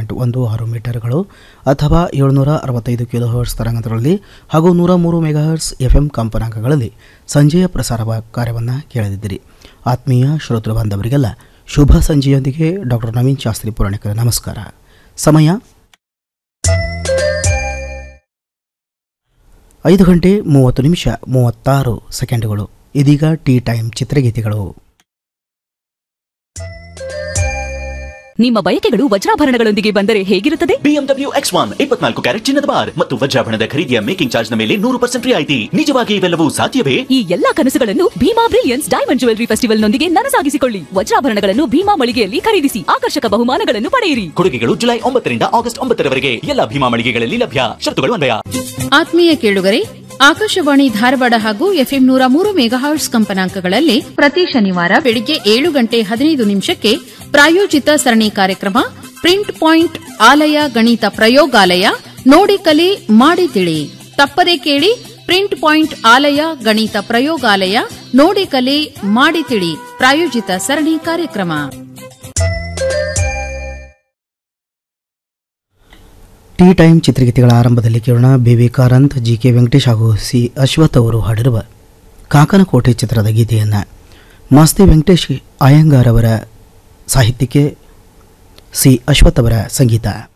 point ಒಂದು ಆರು ಮೀಟರ್ಗಳು ಅಥವಾ ಏಳುನೂರ ಅರವತ್ತೈದು ಕಿಲೋ ಹರ್ಟ್ಸ್ ತರಂಗಾಂತರಗಳಲ್ಲಿ ಹಾಗೂ ನೂರ ಮೂರು ಮೆಗಾಹರ್ಟ್ಸ್ ಎಫ್ ಎಂ ಕಂಪನಾಂಕಗಳಲ್ಲಿ ಸಂಜೆಯ ಪ್ರಸಾರ ಕಾರ್ಯವನ್ನು ಕೇಳದಿದ್ದಿರಿ ಆತ್ಮೀಯ ಶ್ರೋತೃ ಬಾಂಧವರಿಗೆಲ್ಲ ಶುಭ ಸಂಜೆಯೊಂದಿಗೆ ಡಾಕ್ಟರ್ ನವೀನ್ ಶಾಸ್ತ್ರಿ ಪುರಾಣಿಕರ ನಮಸ್ಕಾರ ಸಮಯ ಐದು ಗಂಟೆ ಮೂವತ್ತು ನಿಮಿಷ ಮೂವತ್ತಾರು ಸೆಕೆಂಡುಗಳು ಇದೀಗ ಟೀ ಟೈಮ್ ಚಿತ್ರಗೀತೆಗಳು ನಿಮ್ಮ ಬಯಕೆಗಳು ವಜ್ರಾಭರಣಗಳೊಂದಿಗೆ ಬಂದರೆ ಹೇಗಿರುತ್ತದೆ ಬಿಎಂಡಬ್ಲ್ಯೂ ಎಕ್ಸ್ ಒನ್ ಇಪ್ಪತ್ನಾಲ್ಕು ಕ್ಯಾರೆಟ್ ಚಿನ್ನದ ಬಾರ್ ಮತ್ತು ವಜ್ರಾಭರಣದ ಖರೀದಿಯ ಮೇಕಿಂಗ್ ಚಾರ್ಜ್ ನ ಮೇಲೆ ನೂರು ಪರ್ಸೆಂಟ್ ರಿಯಾಯಿತಿ ನಿಜವಾಗಿ ಇವೆಲ್ಲವೂ ಸಾಧ್ಯವೇ ಈ ಎಲ್ಲಾ ಕನಸುಗಳನ್ನು ಭೀಮಾ ಬ್ರಿಲಿಯನ್ಸ್ ಡೈಮಂಡ್ ಜ್ಯುವೆಲರಿ ಫೆಸ್ಟಿವಲ್ನೊಂದಿಗೆ ನನಸಾಗಿಸಿಕೊಳ್ಳಿ ವಜ್ರಾಭರಣಗಳನ್ನು ಭೀಮಾ ಮಳಿಗೆಯಲ್ಲಿ ಖರೀದಿಸಿ ಆಕರ್ಷಕ ಬಹುಮಾನಗಳನ್ನು ಪಡೆಯಿರಿ ಕೊಡುಗೆಗಳು ಜುಲೈ ಒಂಬತ್ತರಿಂದ ಆಗಸ್ಟ್ ಒಂಬತ್ತರವರೆಗೆ ಎಲ್ಲ ಭೀಮಾ ಮಳಿಗೆಗಳಲ್ಲಿ ಲಭ್ಯ ಶರತ್ತುಗಳು ಅನ್ವಯ ಆತ್ಮೀಯ ಕೇಳುಗರೆ ಆಕಾಶವಾಣಿ ಧಾರವಾಡ ಹಾಗೂ ಎಫ್ಎಂ ನೂರ ಮೂರು ಮೆಗಾಹರ್ಟ್ಸ್ ಕಂಪನಾಂಕಗಳಲ್ಲಿ ಪ್ರತಿ ಶನಿವಾರ ಬೆಳಿಗ್ಗೆ ಏಳು ಗಂಟೆ ಹದಿನೈದು ನಿಮಿಷಕ್ಕೆ ಪ್ರಾಯೋಜಿತ ಸರಣಿ ಕಾರ್ಯಕ್ರಮ ಪ್ರಿಂಟ್ ಪಾಯಿಂಟ್ ಆಲಯ ಗಣಿತ ಪ್ರಯೋಗಾಲಯ ನೋಡಿ ಕಲಿ ಮಾಡಿ ತಿಳಿ ತಪ್ಪದೆ ಕೇಳಿ ಪ್ರಿಂಟ್ ಪಾಯಿಂಟ್ ಆಲಯ ಗಣಿತ ಪ್ರಯೋಗಾಲಯ ನೋಡಿ ಕಲಿ ಮಾಡಿ ತಿಳಿ ಪ್ರಾಯೋಜಿತ ಸರಣಿ ಕಾರ್ಯಕ್ರಮ ಟೀ ಟೈಮ್ ಚಿತ್ರಗೀತೆಗಳ ಆರಂಭದಲ್ಲಿ ಕೇಳೋಣ B V Karanth G K Venkatesh ಹಾಗೂ ಸಿ ಅಶ್ವಥ್ ಅವರು ಹಾಡಿರುವ ಕಾಕನಕೋಟೆ ಚಿತ್ರದ ಗೀತೆಯನ್ನು ಮಾಸ್ತಿ ವೆಂಕಟೇಶ್ ಅಯ್ಯಂಗಾರ್ ಅವರ ಸಾಹಿತ್ಯಕ್ಕೆ ಸಿ ಅಶ್ವಥ್ ಅವರ ಸಂಗೀತ